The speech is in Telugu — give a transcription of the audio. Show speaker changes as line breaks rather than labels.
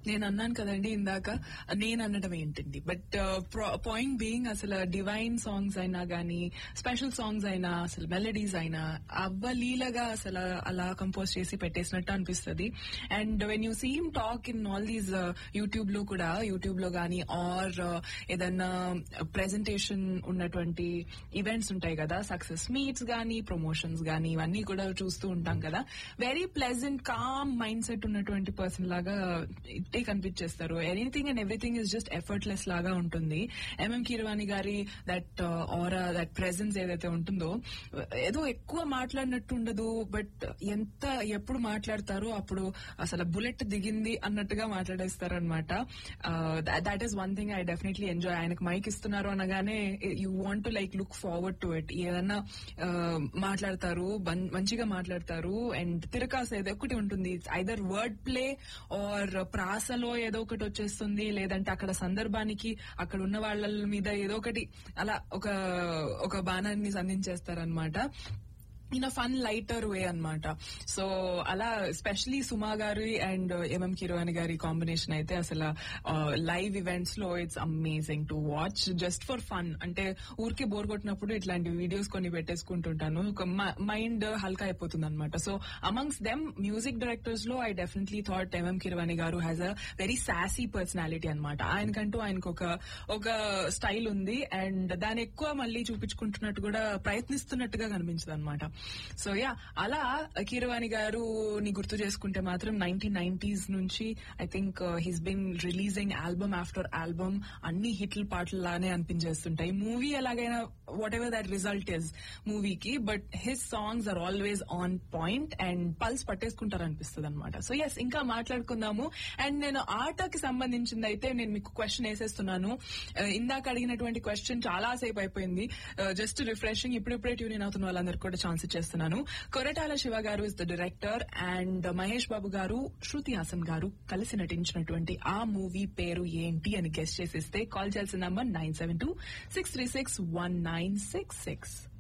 నేను అన్నాను కదండి ఇందాక నేను అనడం ఏంటండి బట్ పాయింట్ బీయింగ్ అసలు డివైన్ సాంగ్స్ అయినా గానీ స్పెషల్ సాంగ్స్ అయినా అసలు మెలడీస్ అయినా అవ్వలీలగా అసలు అలా కంపోజ్ చేసి పెట్టేసినట్టు అనిపిస్తుంది and when you seem talk in all these YouTube లో కూడా యూట్యూబ్ లో గానీ ఆర్ ఏదన్నా ప్రెజెంటేషన్ ఉన్నటువంటి ఈవెంట్స్ ఉంటాయి కదా సక్సెస్ మీట్స్ గానీ ప్రమోషన్స్ గానీ ఇవన్నీ కూడా చూస్తూ ఉంటాం కదా very pleasant calm mind set ఉన్నటువంటి పర్సన్ లాగా ఇట్టే కనిపించేస్తారు anything and everything is just effortless లాగా ఉంటుంది ఎంఎం కీరవాణి గారి దట్ ఆరా దట్ ప్రెజెన్స్ ఏదైతే ఉంటుందో ఏదో ఎక్కువ మాట్లాడినట్టు ఉండదు బట్ ఎంత ఎప్పుడు మాట్లాడతారో అప్పుడు అసలు బుల్లెట్ దిగింది అన్నట్టుగా మాట్లాడేస్తారు అనమాట that is one thing I definitely enjoy ఆయనకు మైక్ ఇస్తున్నారు అనగానే you want to like look forward to it ఏదన్నా uh, మాట్లాడతారు బన్- మంచిగా మాట్లాడతారు అండ్ తిరకాస ఏదో ఒకటి ఉంటుంది ఐదర్ వర్డ్ ప్లే ఆర్ ప్రాసలో ఏదో ఒకటి వచ్చేస్తుంది లేదంటే అక్కడ సందర్భానికి అక్కడ ఉన్న వాళ్ళ మీద ఏదో ఒకటి అలా ఒక ఒక బాణాన్ని సంధించేస్తారనమాట in a fun lighter way అన్నమాట సో అలా స్పెషలీ సుమా గారి అండ్ ఎంఎం కిరోని గారి కాంబినేషన్ అయితే అసలు లైవ్ ఈవెంట్స్ లో it's amazing to watch just for fun అంటే ఊరికే బోర్ కొట్టినప్పుడు ఇట్లాంటి వీడియోస్ కొన్ని పెట్టేసుకుంటుంటాను మైండ్ హల్కా అయిపోతుంది అనమాట so amongst them music directors లో I definitely thought M M Keeravani garu has a very saucy personality అనమాట ఆయనకంటూ ఆయనకు ఒక ఒక స్టైల్ ఉంది అండ్ దాన్ని ఎక్కువ మళ్ళీ చూపించుకుంటున్నట్టు కూడా ప్రయత్నిస్తున్నట్టుగా కనిపించదు అనమాట సో యా అలా కీరవాణి గారు ని గుర్తు చేసుకుంటే మాత్రం నైన్టీన్ నైన్టీస్ నుంచి I think he's been releasing album after album అన్ని హిట్ల పాటలానే అనిపించేస్తుంటాయి మూవీ ఎలాగైనా whatever that result is మూవీకి but his songs are always on point and pulse పట్టేసుకుంటారు అనిపిస్తుంది అనమాట సో ఎస్ ఇంకా మాట్లాడుకుందాము అండ్ నేను ఆటకి సంబంధించింది అయితే నేను మీకు క్వశ్చన్ వేసేస్తున్నాను Uh, ఇందాక అడిగినటువంటి క్వశ్చన్ చాలా సేపు అయిపోయింది జస్ట్ రిఫ్రెషింగ్ ఇప్పుడిప్పుడే ట్యూన్ ఇన్ అవుతున్న వాళ్ళందరికీ కూడా ఛాన్స్ ఇచ్చేస్తున్నాను Koratala Siva garu is the director and Mahesh Babu garu Shruti Haasan గారు కలిసి నటించినటువంటి ఆ మూవీ పేరు ఏంటి అని గెస్ట్ చేసిస్తే కాల్ చేయాల్సిన number nine seven two six three six one nine six six